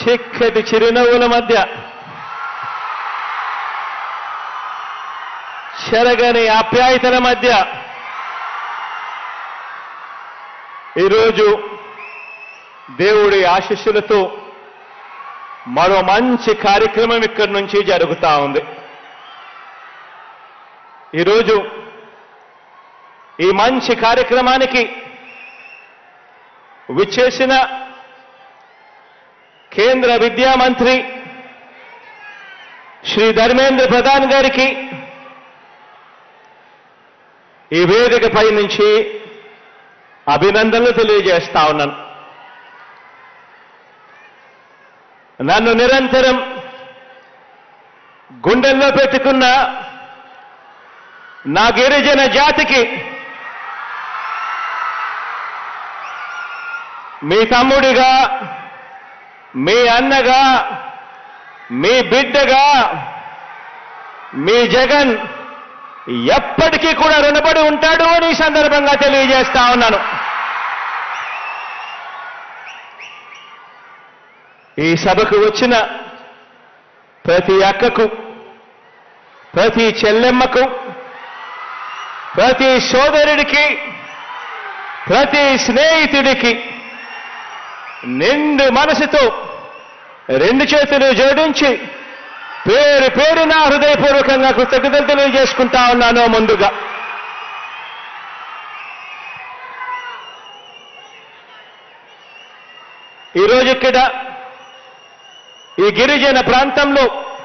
చిక్కటి చిరునవ్వుల మధ్య చెరగని ఆప్యాయతల మధ్య ఈరోజు దేవుడి ఆశీస్సులతో మరో మంచి కార్యక్రమం ఇక్కడి నుంచి జరుగుతా ఉంది ఈరోజు ఈ మంచి కార్యక్రమానికి విచ్చేసిన కేంద్ర విద్యా మంత్రి శ్రీ ధర్మేంద్ర ప్రధాన్ గారికి ఈ వేదికపై నుంచి అభినందనలు తెలియజేస్తా ఉన్నాను నన్ను నిరంతరం గుండెల్లో పెట్టుకున్న నా గిరిజన జాతికి మీ తమ్ముడిగా మీ అన్నగా మీ బిడ్డగా మీ జగన్ ఎప్పటికీ కూడా రుణపడి ఉంటాడు అని ఈ సందర్భంగా తెలియజేస్తా ఉన్నాను ఈ సభకు వచ్చిన ప్రతి అక్కకు ప్రతి చెల్లెమ్మకు ప్రతి సోదరుడికి ప్రతి స్నేహితుడికి నిండు మనసుతో రెండు చేతులు జోడించి పేరు పేరున హృదయపూర్వకంగా కృతజ్ఞతలు తెలియజేసుకుంటా ఉన్నాను ముందుగా ఈరోజు ఇక్కడ ఈ గిరిజన ప్రాంతంలో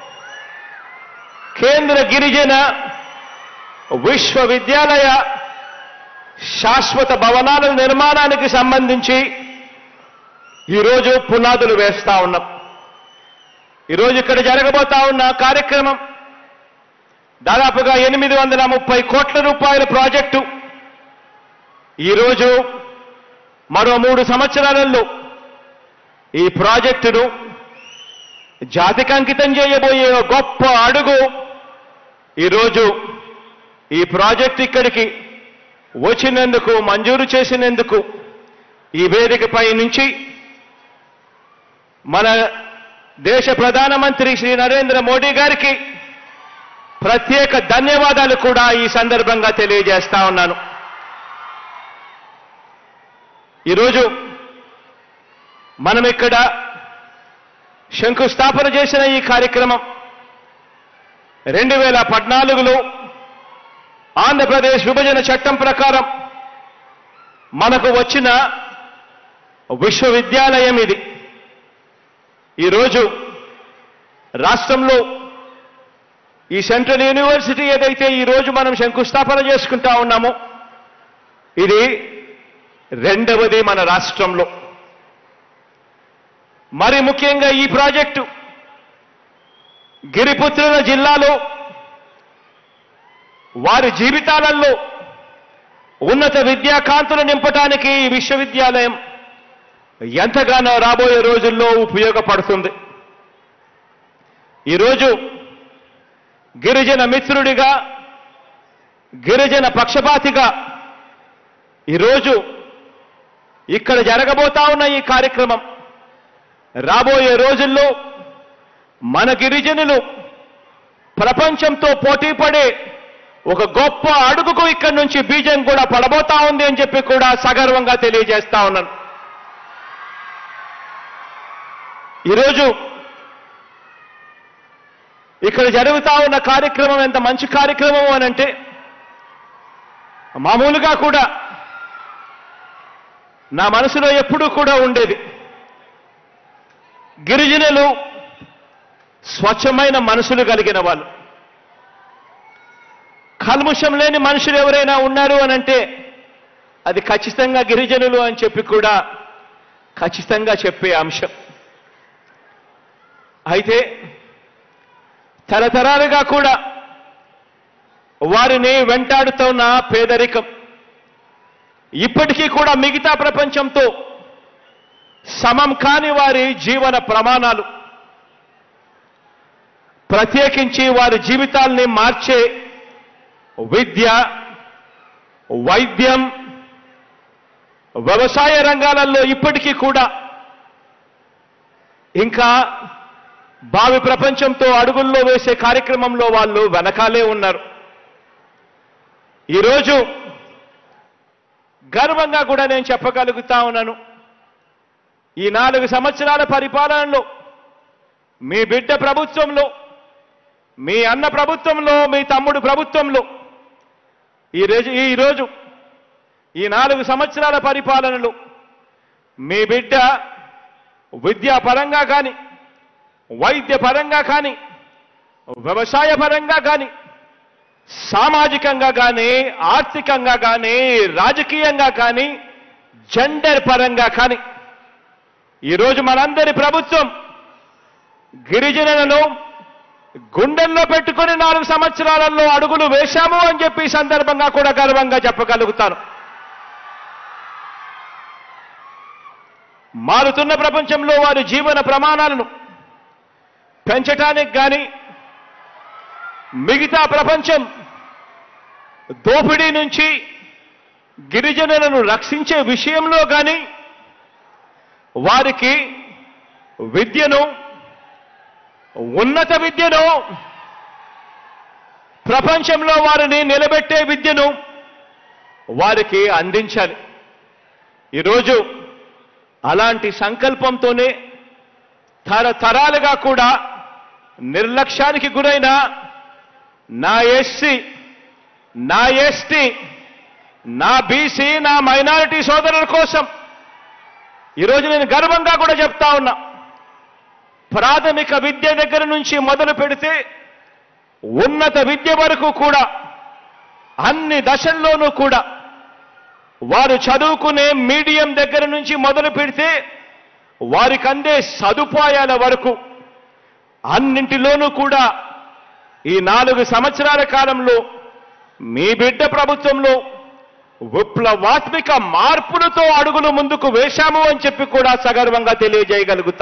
కేంద్ర గిరిజన విశ్వవిద్యాలయ శాశ్వత భవనాల నిర్మాణానికి సంబంధించి ఈరోజు పునాదులు వేస్తా ఉన్నాం ఈరోజు ఇక్కడ జరగబోతా ఉన్న కార్యక్రమం దాదాపుగా ఎనిమిది వందల ముప్పై కోట్ల రూపాయల ప్రాజెక్టు ఈరోజు మరో మూడు సంవత్సరాలలో ఈ ప్రాజెక్టును జాతికి అంకితం చేయబోయే ఒక గొప్ప అడుగు ఈరోజు ఈ ప్రాజెక్ట్ ఇక్కడికి వచ్చినందుకు మంజూరు చేసినందుకు ఈ వేదికపై నుంచి మన దేశ ప్రధానమంత్రి శ్రీ నరేంద్ర మోడీ గారికి ప్రత్యేక ధన్యవాదాలు కూడా ఈ సందర్భంగా తెలియజేస్తా ఉన్నాను ఈరోజు మనం ఇక్కడ శంకుస్థాపన చేసిన ఈ కార్యక్రమం రెండు వేల పద్నాలుగులో ఆంధ్రప్రదేశ్ విభజన చట్టం ప్రకారం మనకు వచ్చిన విశ్వవిద్యాలయం ఇది ఈరోజు రాష్ట్రంలో ఈ సెంట్రల్ యూనివర్సిటీ ఏదైతే ఈరోజు మనం శంకుస్థాపన చేసుకుంటా ఉన్నామో ఇది రెండవది మన రాష్ట్రంలో మరి ముఖ్యంగా ఈ ప్రాజెక్టు గిరిపుత్రుల జిల్లాలో వారి జీవితాలలో ఉన్నత విద్యాకాంతులు నింపటానికి ఈ విశ్వవిద్యాలయం ఎంతగానో రాబోయే రోజుల్లో ఉపయోగపడుతుంది ఈరోజు గిరిజన మిత్రుడిగా గిరిజన పక్షపాతిగా ఈరోజు ఇక్కడ జరగబోతా ఉన్న ఈ కార్యక్రమం రాబోయే రోజుల్లో మన గిరిజనులు ప్రపంచంతో పోటీ పడే ఒక గొప్ప అడుగుకు ఇక్కడి నుంచి బీజం కూడా పడబోతా ఉంది అని చెప్పి కూడా సగర్వంగా తెలియజేస్తా ఉన్నాను ఈరోజు ఇక్కడ జరుగుతా ఉన్న కార్యక్రమం ఎంత మంచి కార్యక్రమం అని అంటే మామూలుగా కూడా నా మనసులో ఎప్పుడూ కూడా ఉండేది గిరిజనులు స్వచ్ఛమైన మనసులు కలిగిన వాళ్ళు కల్ముషం లేని మనుషులు ఎవరైనా ఉన్నారు అని అంటే అది ఖచ్చితంగా గిరిజనులు అని చెప్పి కూడా ఖచ్చితంగా చెప్పే అంశం అయితే తరతరాలుగా కూడా వారిని వెంటాడుతున్న పేదరికం ఇప్పటికీ కూడా మిగతా ప్రపంచంతో సమం కాని వారి జీవన ప్రమాణాలు ప్రత్యేకించి వారి జీవితాల్ని మార్చే విద్య వైద్యం వ్యవసాయ రంగాలలో ఇప్పటికీ కూడా ఇంకా భావి ప్రపంచంతో అడుగుల్లో వేసే కార్యక్రమంలో వాళ్ళు వెనకాలే ఉన్నారు ఈరోజు గర్వంగా కూడా నేను చెప్పగలుగుతా ఉన్నాను ఈ నాలుగు సంవత్సరాల పరిపాలనలో మీ బిడ్డ ప్రభుత్వంలో మీ అన్న ప్రభుత్వంలో మీ తమ్ముడు ప్రభుత్వంలో ఈ రోజు ఈ రోజు ఈ నాలుగు సంవత్సరాల పరిపాలనలో మీ బిడ్డ విద్యా పరంగా కానీ వైద్య పరంగా కానీ వ్యవసాయ పరంగా కానీ సామాజికంగా కానీ ఆర్థికంగా కానీ రాజకీయంగా కానీ జెండర్ పరంగా కానీ ఈరోజు మనందరి ప్రభుత్వం గిరిజనులను గుండెల్లో పెట్టుకుని నాలుగు సంవత్సరాలలో అడుగులు వేశాము అని చెప్పి ఈ సందర్భంగా కూడా గర్వంగా చెప్పగలుగుతాను మారుతున్న ప్రపంచంలో వారి జీవన ప్రమాణాలను పెంచటానికి కానీ మిగతా ప్రపంచం దోపిడీ నుంచి గిరిజనులను రక్షించే విషయంలో కానీ వారికి విద్యను ఉన్నత విద్యను ప్రపంచంలో వారిని నిలబెట్టే విద్యను వారికి అందించాలి ఈరోజు అలాంటి సంకల్పంతోనే తరతరాలుగా కూడా నిర్లక్ష్యానికి గురైన నా ఎస్సీ నా ఎస్టీ నా బీసీ నా మైనారిటీ సోదరుల కోసం ఈరోజు నేను గర్వంగా కూడా చెప్తా ఉన్నా ప్రాథమిక విద్య దగ్గర నుంచి మొదలు పెడితే ఉన్నత విద్య వరకు కూడా అన్ని దశల్లోనూ కూడా వారు చదువుకునే మీడియం దగ్గర నుంచి మొదలు పెడితే వారికి అందే సదుపాయాల వరకు అన్నింటిలోనూ కూడా ఈ నాలుగు సంవత్సరాల కాలంలో మీ బిడ్డ ప్రభుత్వంలో విప్లవాత్మిక మార్పులతో అడుగులు ముందుకు వేశాము అని చెప్పి కూడా సగర్వంగా తెలియజేయగలుగుతా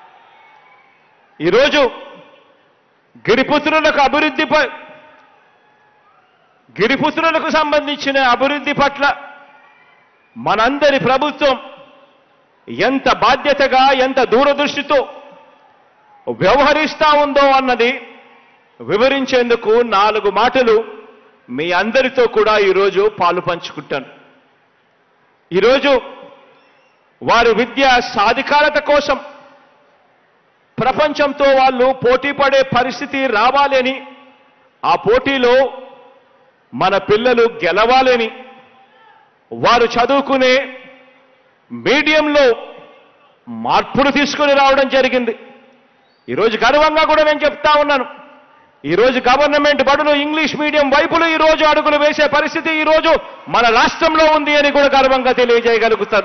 ఈరోజు గిరిపుత్రులకు అభివృద్ధిపై గిరిపుత్రులకు సంబంధించిన అభివృద్ధి పట్ల మనందరి ప్రభుత్వం ఎంత బాధ్యతగా ఎంత దూరదృష్టితో వ్యవహరిస్తా ఉందో అన్నది వివరించేందుకు నాలుగు మాటలు మీ అందరితో కూడా ఈరోజు పాలు పంచుకుంటాను ఈరోజు వారి విద్యా సాధికారత కోసం ప్రపంచంతో వాళ్ళు పోటీ పడే పరిస్థితి రావాలని ఆ పోటీలో మన పిల్లలు గెలవాలని వారు చదువుకునే మీడియంలో మార్పులు తీసుకొని రావడం జరిగింది ఈరోజు గర్వంగా కూడా నేను చెప్తా ఉన్నాను ఈరోజు గవర్నమెంట్ బడులు ఇంగ్లీష్ మీడియం వైపులు ఈరోజు అడుగులు వేసే పరిస్థితి ఈరోజు మన రాష్ట్రంలో ఉంది అని కూడా గర్వంగా తెలియజేయగలుగుతారు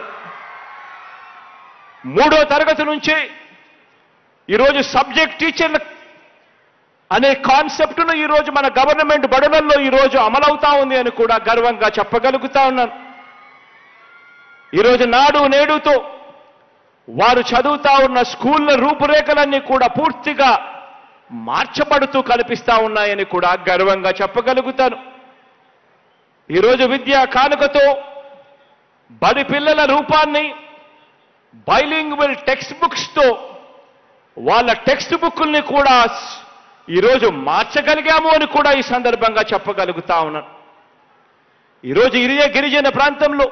మూడో తరగతి నుంచి ఈరోజు సబ్జెక్ట్ టీచర్ల అనే కాన్సెప్ట్ను ఈరోజు మన గవర్నమెంట్ బడులలో ఈరోజు అమలవుతా ఉంది అని కూడా గర్వంగా చెప్పగలుగుతా ఉన్నాను ఈరోజు నాడు నేడుతో వారు చదువుతా ఉన్న స్కూళ్ళ రూపురేఖలన్నీ కూడా పూర్తిగా మార్చబడుతూ కనిపిస్తా ఉన్నాయని కూడా గర్వంగా చెప్పగలుగుతాను ఈరోజు విద్యా కానుకతో బడి పిల్లల రూపాన్ని బైలింగ్వల్ టెక్స్ట్ బుక్స్తో వాళ్ళ టెక్స్ట్ బుక్కుల్ని కూడా ఈరోజు మార్చగలిగాము అని కూడా ఈ సందర్భంగా చెప్పగలుగుతా ఉన్నాను ఈరోజు ఇరియే గిరిజన ప్రాంతంలో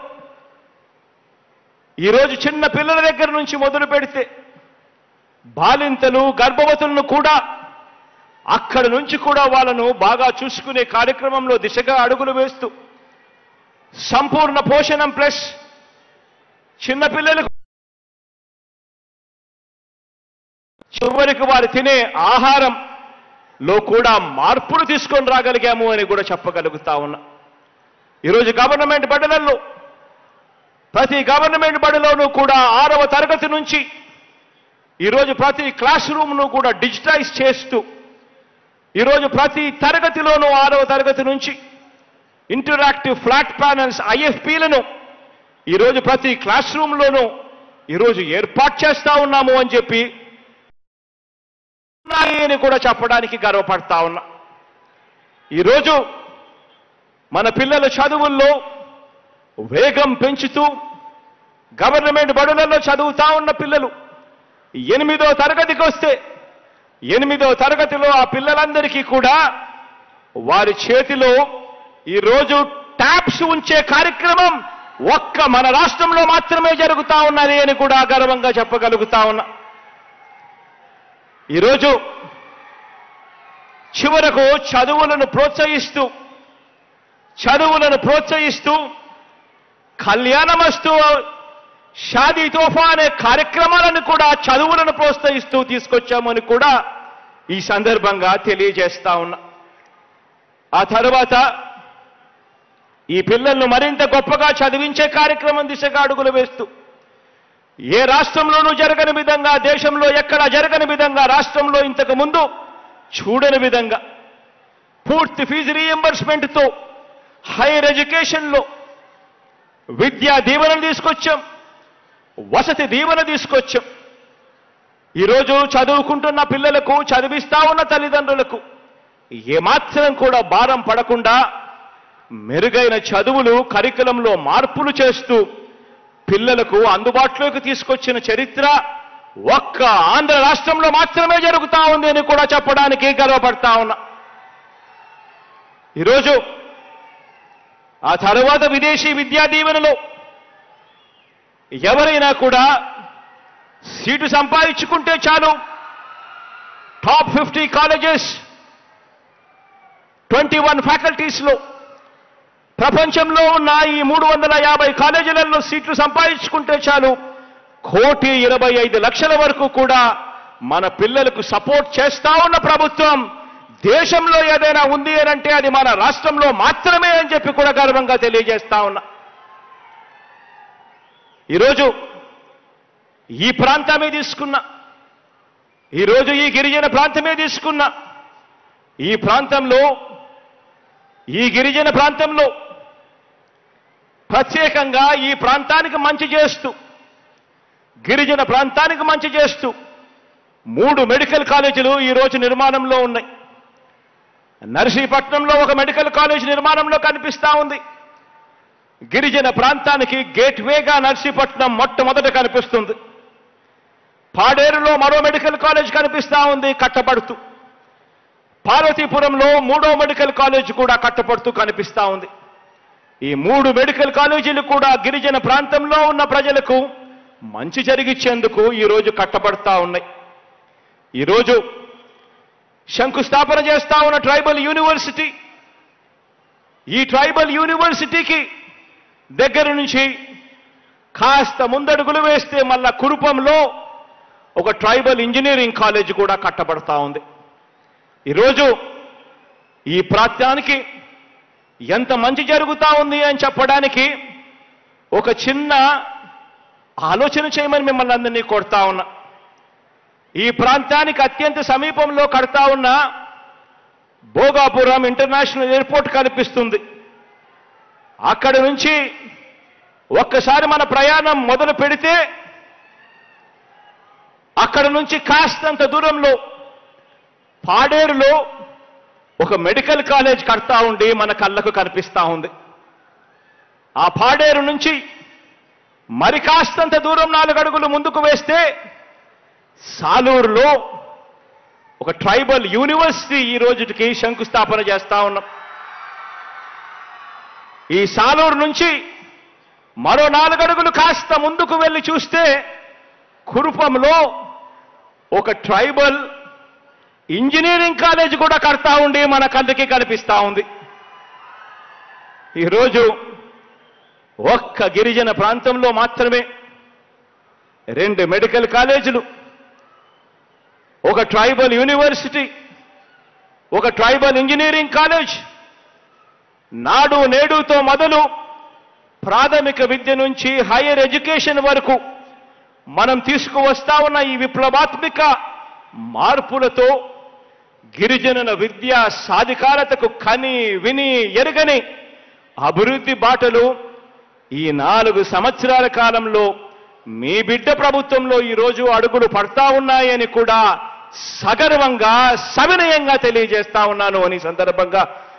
ఈరోజు చిన్న పిల్లల దగ్గర నుంచి మొదలు పెడితే బాలింతలు గర్భవతులను కూడా అక్కడి నుంచి కూడా వాళ్ళను బాగా చూసుకునే కార్యక్రమంలో దిశగా అడుగులు వేస్తూ సంపూర్ణ పోషణం ప్లస్ చిన్నపిల్లలకు చివరికి వారు తినే ఆహారంలో కూడా మార్పులు తీసుకొని రాగలిగాము అని కూడా చెప్పగలుగుతా ఉన్నా ఈరోజు గవర్నమెంట్ బడులలో ప్రతి గవర్నమెంట్ బడిలోనూ కూడా ఆరవ తరగతి నుంచి ఈరోజు ప్రతి క్లాస్ రూమ్ను కూడా డిజిటైజ్ చేస్తూ ఈరోజు ప్రతి తరగతిలోనూ ఆరవ తరగతి నుంచి ఇంటరాక్టివ్ ఫ్లాట్ ప్యానల్స్ ఐఎఫ్పీలను ఈరోజు ప్రతి క్లాస్ రూమ్లోనూ ఈరోజు ఏర్పాటు చేస్తా ఉన్నాము అని చెప్పి ఉన్నాయి అని కూడా చెప్పడానికి గర్వపడతా ఉన్నా ఈరోజు మన పిల్లల చదువుల్లో వేగం పెంచుతూ గవర్నమెంట్ బడులలో చదువుతా ఉన్న పిల్లలు ఎనిమిదో తరగతికి వస్తే ఎనిమిదో తరగతిలో ఆ పిల్లలందరికీ కూడా వారి చేతిలో ఈరోజు ట్యాప్స్ ఉంచే కార్యక్రమం ఒక్క మన రాష్ట్రంలో మాత్రమే జరుగుతా ఉన్నది అని కూడా గర్వంగా చెప్పగలుగుతా ఉన్నా ఈరోజు చివరకు చదువులను ప్రోత్సహిస్తూ చదువులను ప్రోత్సహిస్తూ కళ్యాణమస్తు షాదీ తోఫా అనే కార్యక్రమాలను కూడా చదువులను ప్రోత్సహిస్తూ తీసుకొచ్చామని కూడా ఈ సందర్భంగా తెలియజేస్తా ఉన్నా ఆ తర్వాత ఈ పిల్లలను మరింత గొప్పగా చదివించే కార్యక్రమం దిశగా అడుగులు వేస్తూ ఏ రాష్ట్రంలోనూ జరగని విధంగా దేశంలో ఎక్కడా జరగని విధంగా రాష్ట్రంలో ఇంతకు ముందు చూడని విధంగా పూర్తి ఫీజు రీఎంబర్స్మెంట్తో హైయర్ ఎడ్యుకేషన్లో విద్యా దీవెనలు తీసుకొచ్చాం వసతి దీవెన తీసుకొచ్చాం ఈరోజు చదువుకుంటున్న పిల్లలకు చదివిస్తా ఉన్న తల్లిదండ్రులకు ఏమాత్రం కూడా భారం పడకుండా మెరుగైన చదువులు కరికులంలో మార్పులు చేస్తూ పిల్లలకు అందుబాటులోకి తీసుకొచ్చిన చరిత్ర ఒక్క ఆంధ్ర రాష్ట్రంలో మాత్రమే జరుగుతా ఉంది అని కూడా చెప్పడానికి గర్వపడతా ఉన్నా ఈరోజు ఆ తర్వాత విదేశీ విద్యా దీవెనలో ఎవరైనా కూడా సీటు సంపాదించుకుంటే చాలు top fifty colleges twenty one ఫ్యాకల్టీస్లో ప్రపంచంలో ఉన్న ఈ మూడు వందల యాభై కాలేజీలలో సీట్లు సంపాదించుకుంటే చాలు కోటి ఇరవై ఐదు లక్షల వరకు కూడా మన పిల్లలకు సపోర్ట్ చేస్తా ఉన్న ప్రభుత్వం దేశంలో ఏదైనా ఉంది అని అంటే అది మన రాష్ట్రంలో మాత్రమే అని చెప్పి కూడా గర్వంగా తెలియజేస్తా ఉన్నా ఈరోజు ఈ ప్రాంతమే తీసుకున్నా ఈరోజు ఈ గిరిజన ప్రాంతమే తీసుకున్నా ఈ ప్రాంతంలో ఈ గిరిజన ప్రాంతంలో ప్రత్యేకంగా ఈ ప్రాంతానికి మంచి చేస్తూ గిరిజన ప్రాంతానికి మంచి చేస్తూ మూడు మెడికల్ కాలేజీలు ఈ రోజు నిర్మాణంలో ఉన్నాయి నర్సీపట్నంలో ఒక మెడికల్ కాలేజ్ నిర్మాణంలో కనిపిస్తా ఉంది గిరిజన ప్రాంతానికి గేట్వేగా నర్సీపట్నం మొట్టమొదట కనిపిస్తుంది పాడేరులో మరో మెడికల్ కాలేజ్ కనిపిస్తా ఉంది కట్టబడుతూ పార్వతీపురంలో మూడో మెడికల్ కాలేజ్ కూడా కట్టబడుతూ కనిపిస్తా ఉంది ఈ మూడు మెడికల్ కాలేజీలు కూడా గిరిజన ప్రాంతంలో ఉన్న ప్రజలకు మంచి జరిగించేందుకు ఈరోజు కట్టబడతా ఉన్నాయి ఈరోజు శంకుస్థాపన చేస్తా ఉన్న ట్రైబల్ యూనివర్సిటీ ఈ ట్రైబల్ యూనివర్సిటీకి దగ్గర నుంచి కాస్త ముందడుగులు వేస్తే మళ్ళా కురుపంలో ఒక ట్రైబల్ ఇంజనీరింగ్ కాలేజ్ కూడా కట్టబడతా ఉంది ఈరోజు ఈ ప్రాంతానికి ఎంత మంచి జరుగుతా ఉంది అని చెప్పడానికి ఒక చిన్న ఆలోచన చేయమని మిమ్మల్ని అందరినీ కొడతా ఉన్నా ఈ ప్రాంతానికి అత్యంత సమీపంలో కడతా ఉన్న భోగాపురం ఇంటర్నేషనల్ ఎయిర్పోర్ట్ కనిపిస్తుంది అక్కడి నుంచి ఒక్కసారి మన ప్రయాణం మొదలు పెడితే అక్కడ నుంచి కాస్తంత దూరంలో పాడేరులో ఒక మెడికల్ కాలేజ్ కడతా ఉండి మన కళ్ళకు కనిపిస్తా ఉంది ఆ పాడేరు నుంచి మరి కాస్తంత దూరం నాలుగు అడుగులు ముందుకు వేస్తే సాలూరులో ఒక ట్రైబల్ యూనివర్సిటీ ఈ రోజుకి శంకుస్థాపన చేస్తా ఉన్నాం ఈ సాలూరు నుంచి మరో నాలుగు అడుగులు కాస్త ముందుకు వెళ్ళి చూస్తే కురుపంలో ఒక ట్రైబల్ ఇంజనీరింగ్ కాలేజ్ కూడా కడతా ఉండి మన కళ్ళకి కనిపిస్తా ఉంది ఈరోజు ఒక్క గిరిజన ప్రాంతంలో మాత్రమే రెండు మెడికల్ కాలేజీలు ఒక ట్రైబల్ యూనివర్సిటీ ఒక ట్రైబల్ ఇంజనీరింగ్ కాలేజ్ నాడు నేడుతో మొదలు ప్రాథమిక విద్య నుంచి హైయర్ ఎడ్యుకేషన్ వరకు మనం తీసుకువస్తా ఉన్న ఈ విప్లవాత్మిక మార్పులతో గిరిజనుల విద్యా సాధికారతకు కని విని ఎరగని అభివృద్ధి బాటలు ఈ నాలుగు సంవత్సరాల కాలంలో మీ బిడ్డ ప్రభుత్వంలో ఈరోజు అడుగులు పడతా ఉన్నాయని కూడా సగర్వంగా సవినయంగా తెలియజేస్తా ఉన్నాను అని సందర్భంగా